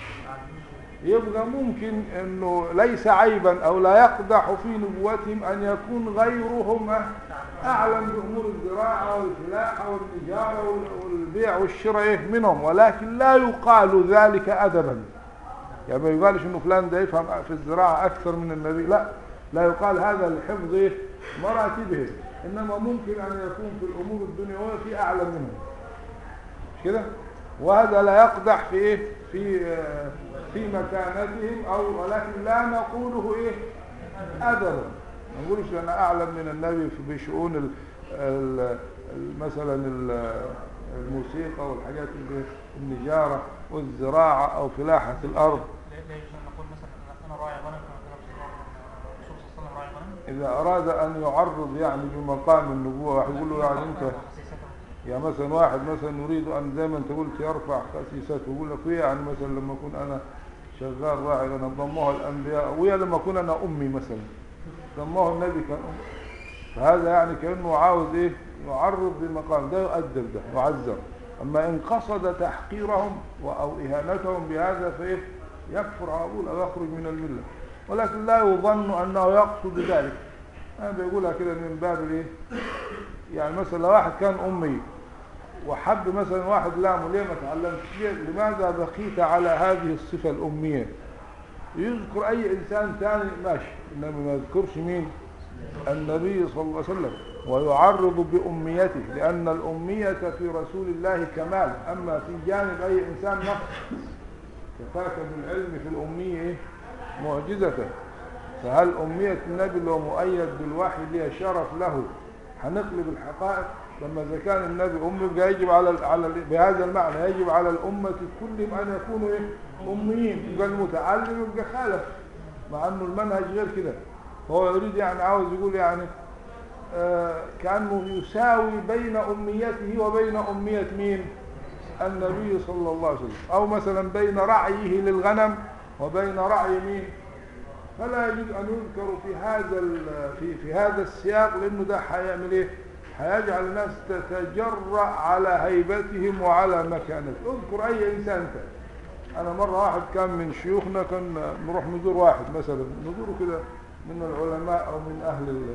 يبقى ممكن انه ليس عيبا او لا يقدح في نبوتهم ان يكون غيرهم اعلم بامور الزراعه والفلاحه والتجاره وال- والبيع والشراء إيه منهم ولكن لا يقال ذلك ادبا يعني ما يقالش انه فلان ده يفهم في الزراعه اكثر من النبي لا لا يقال هذا لحفظ إيه؟ مراتبه انما ممكن ان يكون في الامور الدنيويه في اعلم منه مش كده وهذا لا يقدح في ايه في آه، في مكانتهم او ولكن لا نقوله ايه ادبا ما نقولش انا اعلم من النبي في بشؤون ال- ال- ال- مثلا ال- الموسيقى والحاجات اللي النجاره والزراعه او فلاحه الارض لا لا يجوز ان نقول مثلا أنا- انا راعي غنم كما كان الرسول صلى الله عليه وسلم راعي غنم اذا اراد ان يعرض يعني بمقام النبوه واحد يقول له يعني انت خصيصته يعني مثلا واحد مثلا يريد ان زي ما انت قلت يرفع خسيسته يقول لك ايه يعني مثلا لما اكون انا شغال راعي انا ضموها الانبياء ويا لما اكون انا امي مثلا ضموه النبي كان أم فهذا يعني كانه عاوز ايه يعرض بمقام ده يؤدب ده يعذر اما ان قصد تحقيرهم و- او اهانتهم بهذا فايه يكفر على طول او يخرج من المله ولكن لا يظن انه يقصد ذلك انا بيقولها كده من باب الايه يعني مثلا لو واحد كان امي وحب مثلا واحد لامه ليه ما تعلمتش ليه؟ لماذا بقيت على هذه الصفه الاميه يذكر اي انسان ثاني ماشي انما ما يذكرش مين النبي صلى الله عليه وسلم ويعرض باميته لان الاميه في رسول الله كمال اما في جانب اي انسان نقص كفاك بالعلم في الاميه إيه؟ معجزه فهل أمية النبي اللي هو مؤيد بالوحي اللي هي شرف له هنقلب الحقائق لما إذا كان النبي أمي يبقى يجب على ال- على ال- بهذا المعنى يجب على الأمة كلهم أن يكونوا إيه؟ أميين يبقى المتعلم يبقى خالف مع إنه المنهج غير كده فهو يريد يعني عاوز يقول يعني آه كأنه يساوي بين أميته وبين أمية مين؟ النبي صلى الله عليه وسلم أو مثلا بين رعيه للغنم وبين رعي مين؟ فلا يجوز ان يذكر في هذا ال- في في هذا السياق لانه ده هيعمل ايه؟ هيجعل الناس تتجرأ على هيبتهم وعلى مكانتهم، اذكر اي انسان تاني. انا مره واحد كان من شيوخنا كان نروح نزور واحد مثلا نزوره كده من العلماء او من اهل ال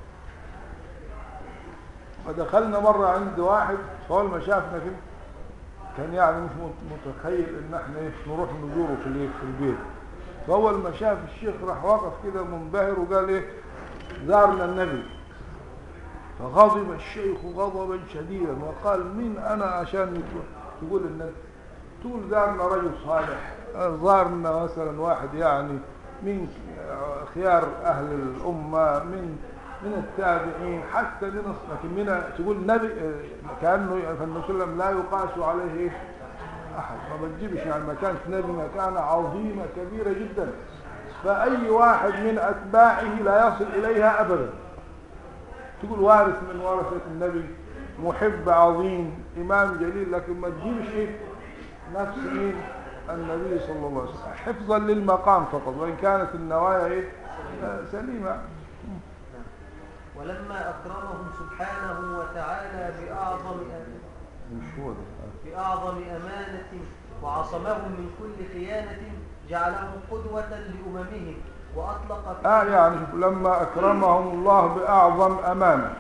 فدخلنا مره عند واحد فاول ما شافنا كده كان يعني مش مت- متخيل ان احنا ايه نروح نزوره في الايه في البيت فاول ما شاف الشيخ راح وقف كده منبهر وقال ايه زارنا النبي فغضب الشيخ غضبا شديدا وقال مين انا عشان تقول النبي تقول زارنا رجل صالح زارنا مثلا واحد يعني من خيار أهل الأمة من من التابعين حتى من الص- لكن من تقول نبي كأنه فالنبي صلى الله عليه وسلم لا يقاس عليه إيه؟ أحد ما بتجيبش يعني مكانة نبي مكانة عظيمة كبيرة جدا فأي واحد من أتباعه لا يصل إليها أبدا تقول وارث من ورثة النبي محب عظيم إمام جليل لكن ما تجيبش إيه نفس مين النبي صلى الله عليه وسلم حفظا للمقام فقط وإن كانت النوايا إيه آه، سليمة ولما أكرمهم سبحانه وتعالى بأعظم مش هو ده آه. بأعظم أمانة وعصمهم من كل خيانة جعلهم قدوة لأممهم وأطلق في آه يعني شوف لما أكرمهم الله بأعظم أمانة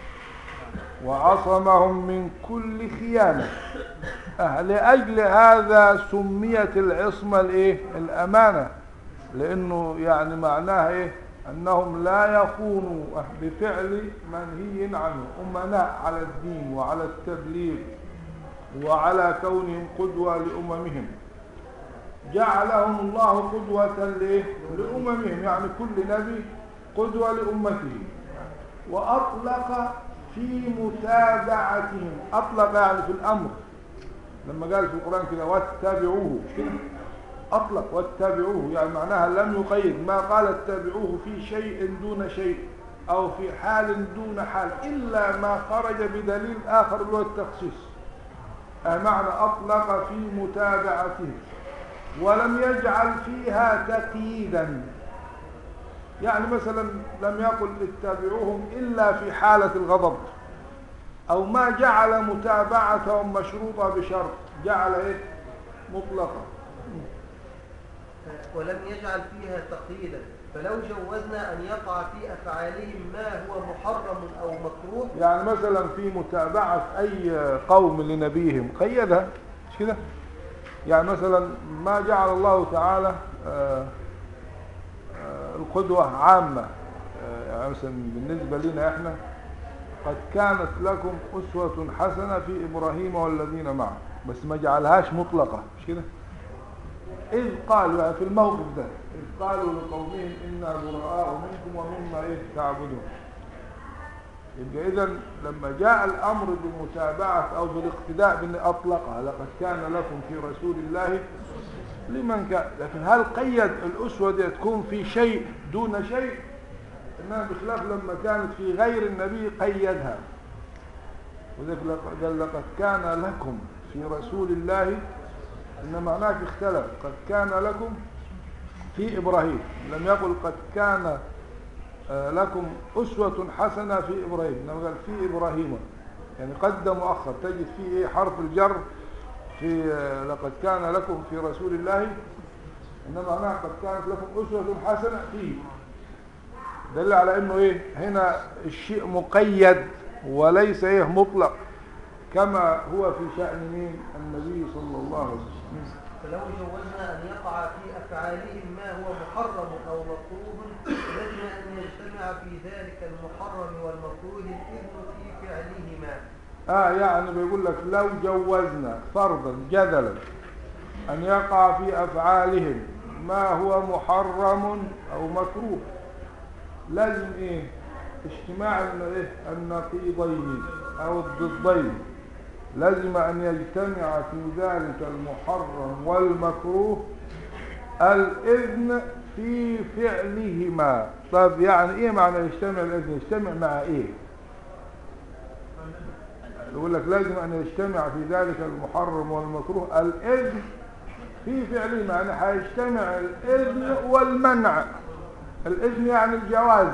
وعصمهم من كل خيانة آه لأجل هذا سميت العصمة الإيه؟ الأمانة لأنه يعني معناها إيه؟ أنهم لا يخونوا بفعل منهي عنه أمناء على الدين وعلى التبليغ وعلى كونهم قدوة لأممهم جعلهم الله قدوة لإيه؟ لأممهم يعني كل نبي قدوة لأمته وأطلق في متابعتهم أطلق يعني في الأمر لما قال في القرآن كده واتبعوه مش كده أطلق واتبعوه يعني معناها لم يقيد ما قال اتبعوه في شيء دون شيء أو في حال دون حال إلا ما خرج بدليل آخر اللي هو التخصيص آه معنى أطلق في متابعته ولم يجعل فيها تقييدا يعني مثلا لم يقل اتبعوهم إلا في حالة الغضب أو ما جعل متابعتهم مشروطة بشرط جعل إيه مطلقة ولم يجعل فيها تقييدا فلو جوزنا أن يقع في أفعالهم ما هو محرم أو مكروه يعني مثلا في متابعة أي قوم لنبيهم قيدها مش كده يعني مثلا ما جعل الله تعالى آه، آه، القدوة عامة آه، يعني مثلا بالنسبة لنا احنا قد كانت لكم أسوة حسنة في إبراهيم والذين معه بس ما جعلهاش مطلقة مش كده إذ قالوا يعني في الموقف ده إذ قالوا لقومهم إنا براء منكم ومما إيه تعبدون يبقى إذا لما جاء الأمر بالمتابعة أو بالاقتداء بأن أطلقها لقد كان لكم في رسول الله لمن كان لكن هل قيد الأسوة دي تكون في شيء دون شيء إنها بخلاف لما كانت في غير النبي قيدها وذلك لق- قال لقد كان لكم في رسول الله إن معناه اختلف قد كان لكم في إبراهيم لم يقل قد كان آه، لكم أسوة حسنة في إبراهيم إنما قال في إبراهيم يعني قدم وأخر تجد فيه إيه حرف الجر في آه، لقد كان لكم في رسول الله إنما معناه قد كانت لكم أسوة حسنة فيه دل على انه ايه هنا الشيء مقيد وليس ايه مطلق كما هو في شأن مين النبي صلى الله عليه وسلم فلو جوزنا أن يقع في أفعالهم ما هو محرم أو مكروه لازم أن يجتمع في ذلك المحرم والمكروه الإذن في فعلهما اه يعني بيقول لك لو جوزنا فرضا جدلا ان يقع في افعالهم ما هو محرم او مكروه لازم ايه اجتماع ال- إيه؟ النقيضين او الضدين لازم ان يجتمع في ذلك المحرم والمكروه الاذن في فعلهما طب يعني ايه معنى يجتمع الاذن يجتمع مع ايه يقول لك لازم أن يجتمع في ذلك المحرم والمكروه الإذن في فعله يعني هيجتمع الإذن والمنع الإذن يعني الجواز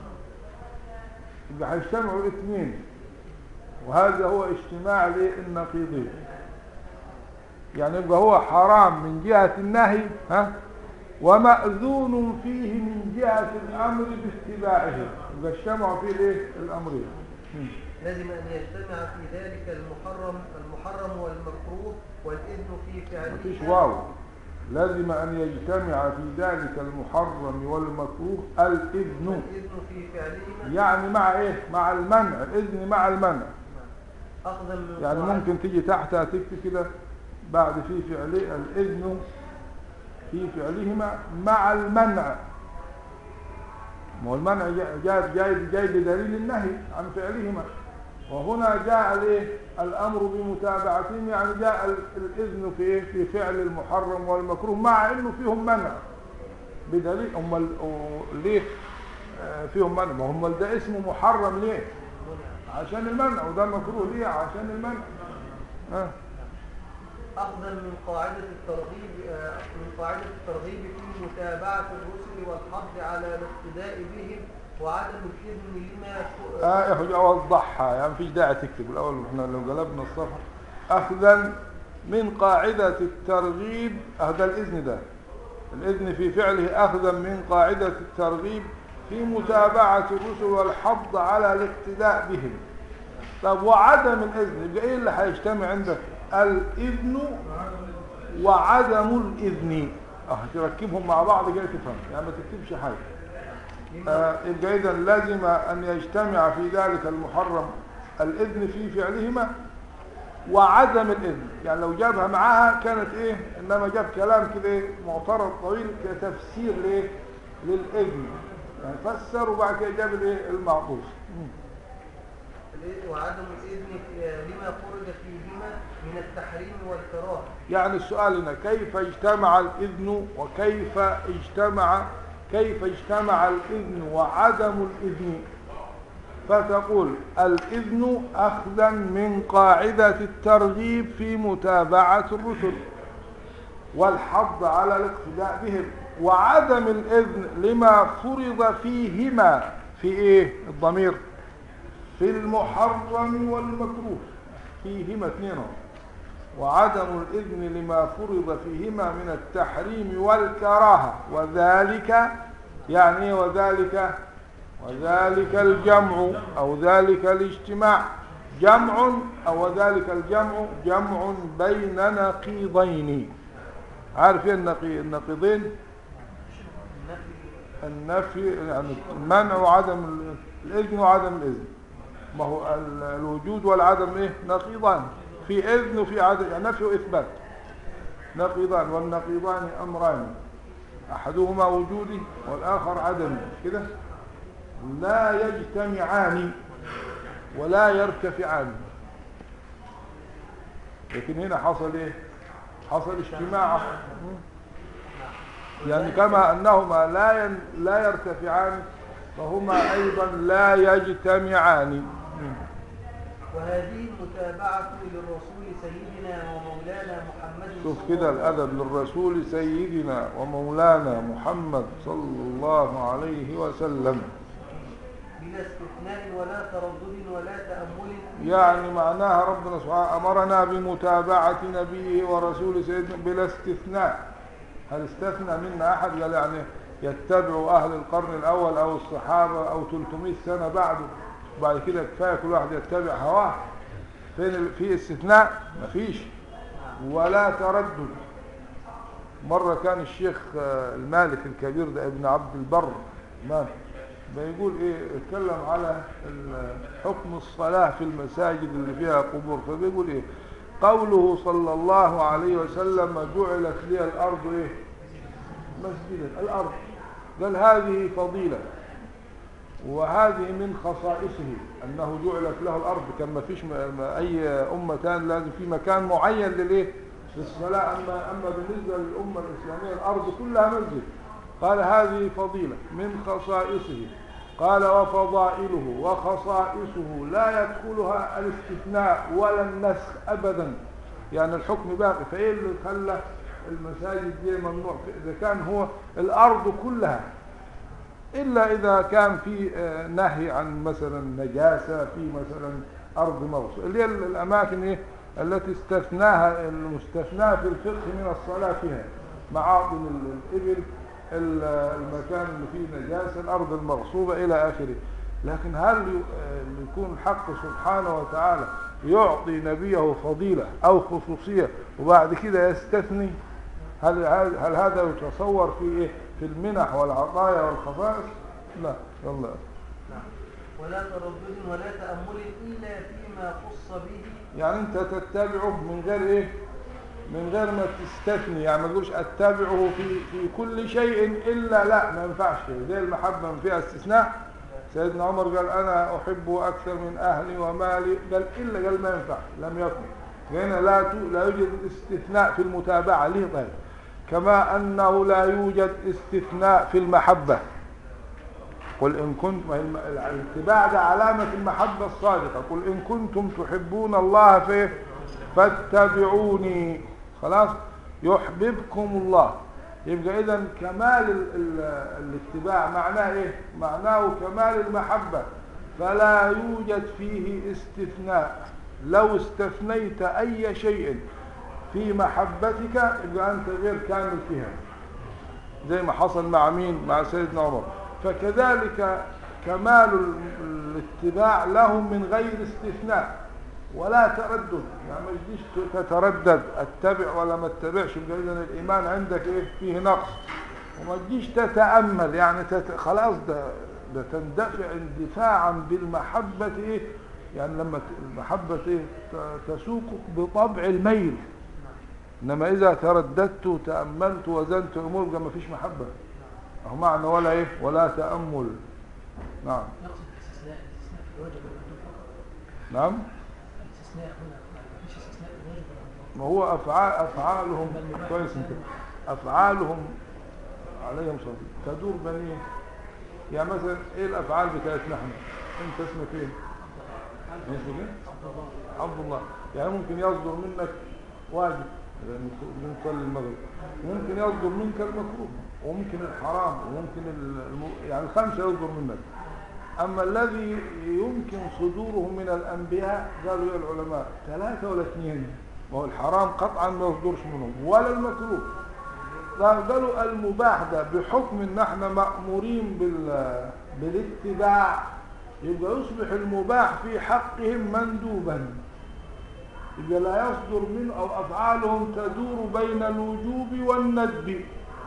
يبقى هيجتمعوا الاثنين وهذا هو اجتماع للنقيضين يعني يبقى هو حرام من جهة النهي ها ومأذون فيه من جهة الأمر باتباعه يبقى اجتمعوا فيه الايه الأمرين مم. لازم أن يجتمع في ذلك المحرم المحرم والمكروه والإذن في مفيش فعلهما واو لازم أن يجتمع في ذلك المحرم والمكروه الإذن والإذن في فعلهما يعني مع إيه؟ مع المنع الإذن مع المنع أخذا من يعني طاعة- ممكن تيجي تحتها تكتب كده بعد في فعله الإذن في فعلهما مع المنع ما هو المنع جاء جاء جاي جاي بدليل النهي عن فعلهما وهنا جاء الايه الامر بمتابعتهم يعني جاء ال- الاذن في ايه في فعل المحرم والمكروه مع انه فيهم منع بدليل هم ال- و- ليه آه، فيهم منع ما هم ده اسمه محرم ليه عشان المنع وده مكروه ليه عشان المنع ها أخذا من قاعدة الترغيب آه، من قاعدة الترغيب في متابعة الرسل والحض على الاقتداء بهم وعدم الإذن لما ف- اه يا حاجة اوضحها يعني مفيش داعي تكتب الاول احنا لو قلبنا الصفحه اخذا من قاعده الترغيب هذا الاذن ده الاذن في فعله اخذا من قاعده الترغيب في متابعه الرسل والحض على الاقتداء بهم طب وعدم الاذن يبقى ايه اللي هيجتمع عندك الاذن وعدم الاذن اه تركبهم مع بعض كده تفهم يعني ما تكتبش حاجه آه، يبقى إذا لازم أن يجتمع في ذلك المحرم الإذن في فعلهما وعدم الإذن يعني لو جابها معاها كانت إيه إنما جاب كلام كده إيه معترض طويل كتفسير لإيه للإذن يعني فسر وبعد كده جاب الإيه المعطوف مم. الإذن- وعدم الإذن في- لما فرض فيهما من التحريم والكراهة يعني السؤال هنا كيف اجتمع الإذن وكيف اجتمع كيف اجتمع الإذن وعدم الإذن فتقول الإذن أخذا من قاعدة الترغيب في متابعة الرسل والحض على الاقتداء بهم وعدم الإذن لما فرض فيهما في إيه الضمير في المحرم والمكروه فيهما اثنين أهو. وعدم الإذن لما فرض فيهما من التحريم والكراهة وذلك يعني إيه وذلك وذلك الجمع أو ذلك الاجتماع جمع أو ذلك الجمع جمع بين نقيضين عارف ايه النقي- النقيضين النفي يعني المنع وعدم ال- الإذن وعدم الإذن ما هو ال- الوجود والعدم ايه نقيضان في إذن وفي عدم يعني نفي وإثبات نقيضان والنقيضان أمران أحدهما وجودي والآخر عدمي كده لا يجتمعان ولا يرتفعان لكن هنا حصل ايه حصل اجتماع يعني كما انهما لا ين... لا يرتفعان فهما ايضا لا يجتمعان وهذه المتابعة للرسول سيدنا ومولانا محمد شوف صلى كده الله الادب للرسول سيدنا ومولانا محمد صلى الله عليه وسلم بلا استثناء ولا تردد ولا تأمل يعني معناها ربنا سبحانه أمرنا بمتابعة نبيه ورسول سيدنا بلا استثناء هل استثنى منا أحد قال يعني يتبع أهل القرن الأول أو الصحابة أو 300 سنة بعده بعد كده كفاية كل واحد يتبع هواه فين ال- في استثناء مفيش ولا تردد مرة كان الشيخ آه، المالك الكبير ده ابن عبد البر مات بيقول ايه اتكلم على ال- حكم الصلاة في المساجد اللي فيها قبور فبيقول ايه قوله صلى الله عليه وسلم جعلت لي الارض ايه مسجدا الارض قال هذه فضيلة وهذه من خصائصه انه جعلت له الارض كان ما فيش م- م- اي امة تاني لازم في مكان معين للايه للصلاة اما اما بالنسبة للامة الاسلامية الارض كلها مسجد قال هذه فضيلة من خصائصه قال وفضائله وخصائصه لا يدخلها الاستثناء ولا النسخ ابدا يعني الحكم باقي فايه اللي خلى المساجد دي ممنوع اذا كان هو الارض كلها إلا إذا كان في آه، نهي عن مثلا نجاسة في مثلا أرض موصى اللي هي الأماكن إيه التي استثناها المستثناة في الفقه من الصلاة فيها معاطن ال- الإبل ال- المكان اللي فيه نجاسة الأرض المغصوبة إلى آخره لكن هل ي- آه، يكون الحق سبحانه وتعالى يعطي نبيه فضيلة أو خصوصية وبعد كده يستثني هل هل هل هذا يتصور في إيه؟ في المنح والعطايا والخصائص؟ لا يلا ولا تردد ولا تأمل إلا فيما خص به يعني أنت تتبعه من غير إيه؟ من غير ما تستثني يعني ما تقولش اتبعه في في كل شيء الا لا ما ينفعش كده. زي المحبه من فيها استثناء سيدنا عمر قال انا احبه اكثر من اهلي ومالي قال الا قال ما ينفع لم يكن هنا لا تو- لا يوجد استثناء في المتابعه ليه طيب كما انه لا يوجد استثناء في المحبه قل إن كنتم ما هي الم- الاتباع ده علامة المحبة الصادقة قل إن كنتم تحبون الله فيه فاتبعوني خلاص يحببكم الله يبقى إذا كمال ال ال الاتباع معناه إيه؟ معناه كمال المحبة فلا يوجد فيه استثناء لو استثنيت أي شيء في محبتك يبقى أنت غير كامل فيها زي ما حصل مع مين مع سيدنا عمر فكذلك كمال ال- الاتباع لهم من غير استثناء ولا تردد يعني ما تجيش تتردد اتبع ولا ما اتبعش يبقى اذا الايمان عندك ايه فيه نقص وما تجيش تتامل يعني تت... خلاص ده ده تندفع اندفاعا بالمحبه ايه يعني لما ت- المحبه ايه ت- تسوقك بطبع الميل انما اذا ترددت وتاملت وزنت امور يبقى ما فيش محبه اهو معنى ولا ايه ولا تامل نعم يقصد الاستثناء الاستثناء في الواجب والمندوب فقط نعم الاستثناء هنا ما فيش استثناء في الواجب والمندوب ما هو افعال افعالهم كويس انت افعالهم عليهم صلاه تدور بنيه يعني مثلا ايه الافعال بتاعتنا احنا انت اسمك ايه اسمك ايه عبد الله يعني ممكن يصدر منك واجب لأن بنصلي المغرب ممكن يصدر منك المكروه وممكن الحرام وممكن الم... يعني الخمسه يصدر منك اما الذي يمكن صدوره من الانبياء قالوا يا العلماء ثلاثه ولا اثنين وهو الحرام قطعا ما يصدرش منهم ولا المكروه قالوا المباح ده بحكم ان احنا مامورين بال... بالاتباع يبقى يصبح المباح في حقهم مندوبا يبقى لا يصدر منه او افعالهم تدور بين الوجوب والندب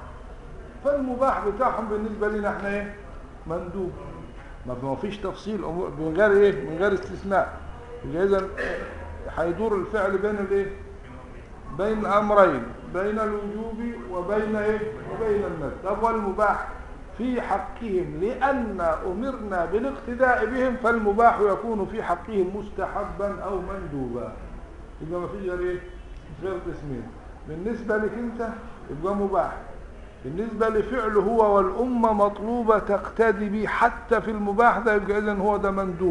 فالمباح بتاعهم بالنسبه لنا احنا ايه مندوب ما ما فيش تفصيل أمور- من غير ايه من غير استثناء يبقى اذا هيدور الفعل بين الايه بين امرين بين الوجوب وبين ايه وبين الندب طب والمباح في حقهم لأن أمرنا بالاقتداء بهم فالمباح يكون في حقهم مستحبا أو مندوبا يبقى ما فيش غير ايه غير قسمين بالنسبة لك انت يبقى مباح بالنسبة لفعله هو والأمة مطلوبة تقتدي به حتى في المباح ده يبقى إذن هو ده مندوب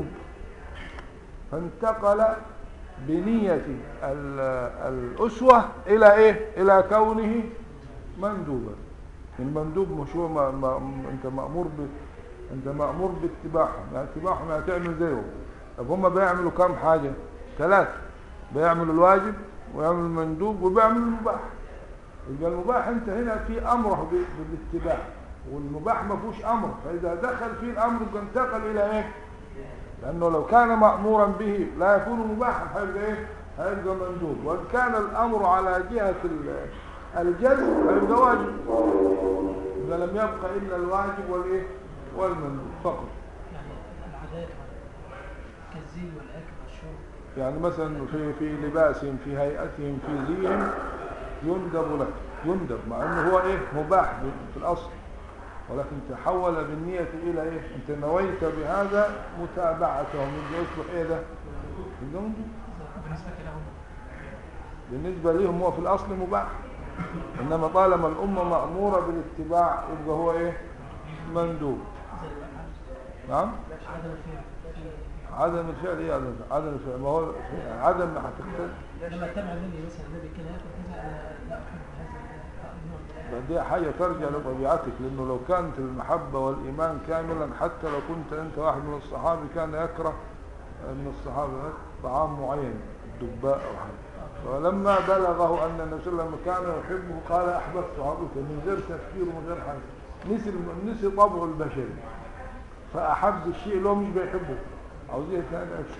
فانتقل بنية ال- الأسوة إلى إيه؟ إلى كونه مندوبا المندوب مش هو ما ما أنت مأمور ب أنت مأمور باتباعهم يعني اتباعهم يعني تعمل زيهم طب هم بيعملوا كم حاجة؟ ثلاثة بيعملوا الواجب ويعملوا المندوب وبيعملوا المباح يبقى المباح انت هنا في امره ب- بالاتباع والمباح ما فيهوش امر فاذا دخل فيه الامر يبقى انتقل الى ايه لانه لو كان مامورا به لا يكون مباحا هيبقى ايه هيبقى مندوب وان كان الامر على جهه ال- الجزم هيبقى واجب يبقى لم يبقى الا الواجب والايه والمندوب فقط يعني العادات كالزي والاكل والشرب يعني مثلا في في لباسهم في هيئتهم في زيهم يندب لك يندب مع انه هو ايه مباح ب- في الاصل ولكن تحول بالنية الى ايه انت نويت بهذا متابعتهم يبقى يصبح ايه ده يبقى مندوب بالنسبة لهم بالنسبة لهم هو في الاصل مباح انما طالما الامة مأمورة بالاتباع يبقى هو ايه مندوب زي الأفعال نعم عدم الفعل في- عدم الفعل ايه عدم الفعل عدم الفعل ما هو عدم هتختلف لما اتبع النبي مثلا النبي كان ياكل كذا انا لا احب هذا النوع من الأكل. دي حاجة ترجع لطبيعتك لأنه لو كانت المحبة والإيمان كاملا حتى لو كنت أنت واحد من الصحابة كان يكره من الصحابة طعام معين الدباء أو حاجة فلما بلغه أن النبي صلى الله عليه وسلم كان يحبه قال أحببت عضوك من غير تفكير ومن غير حاجة نسي نسي طبعه البشري فأحب الشيء اللي هو مش بيحبه عاوزيه ثاني أكثر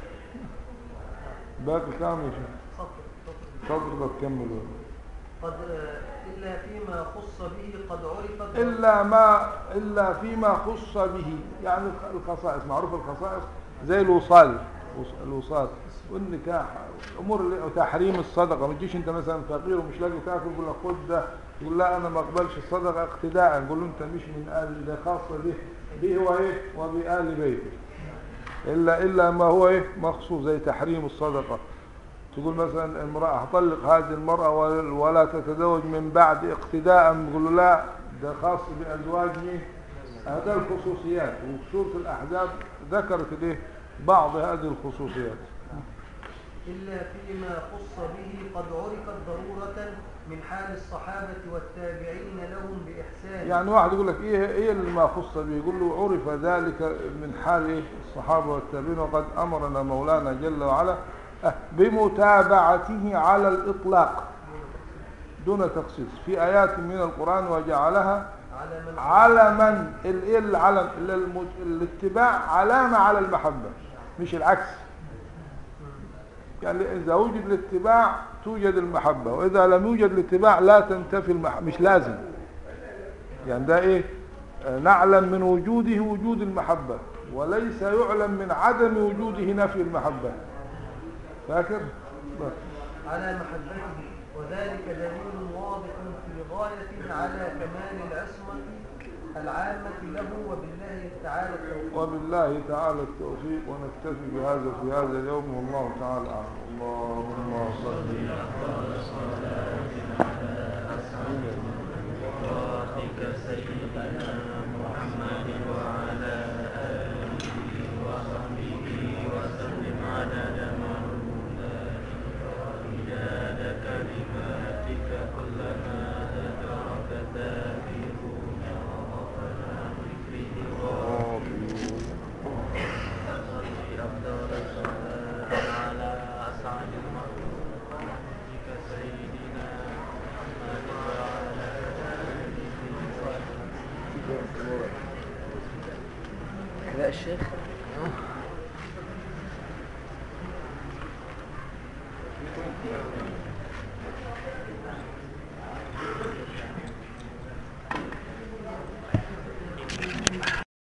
باقي كام يا شيخ سطر سطر صدر بتكمل ولا قد إلا فيما خص به قد عرفت إلا ما إلا فيما خص به يعني الخصائص معروف الخصائص زي الوصال وص- الوصال والنكاح امور اللي- وتحريم الصدقه ما تجيش انت مثلا فقير ومش لاقي تاكل يقول لك خد ده يقول لا انا ما اقبلش الصدقه اقتداء يقول له انت مش من اهل ده خاصه به به وايه وبآل بيته الا الا ما هو ايه مخصوص زي تحريم الصدقه تقول مثلا امراه هطلق هذه المراه ول- ولا تتزوج من بعد اقتداء يقول له لا ده خاص بازواج مين هذا الخصوصيات وسوره الاحزاب ذكرت الايه بعض هذه الخصوصيات إلا فيما خص به قد عرفت ضرورة من حال الصحابة والتابعين لهم بإحسان يعني واحد يقول لك ايه ايه اللي ما خص به يقول له عرف ذلك من حال ايه الصحابه والتابعين وقد امرنا مولانا جل وعلا آه، بمتابعته على الاطلاق دون تخصيص في ايات من القران وجعلها على من علما ال- ايه العلم ال- الم- الاتباع علامه على المحبه مش العكس يعني اذا وجد الاتباع توجد المحبه واذا لم يوجد الاتباع لا تنتفي المحبه مش لازم يعني ده ايه آه، نعلم من وجوده وجود المحبه وليس يعلم من عدم وجوده نفي المحبه فاكر بس. على محبته وذلك دليل واضح في غاية على كمال العصمة العامة له وبالله تعالى التوفيق وبالله تعالى التوفيق ونكتفي بهذا في هذا اليوم والله تعالى أعلم اللهم صل لا الشيخ Thank you.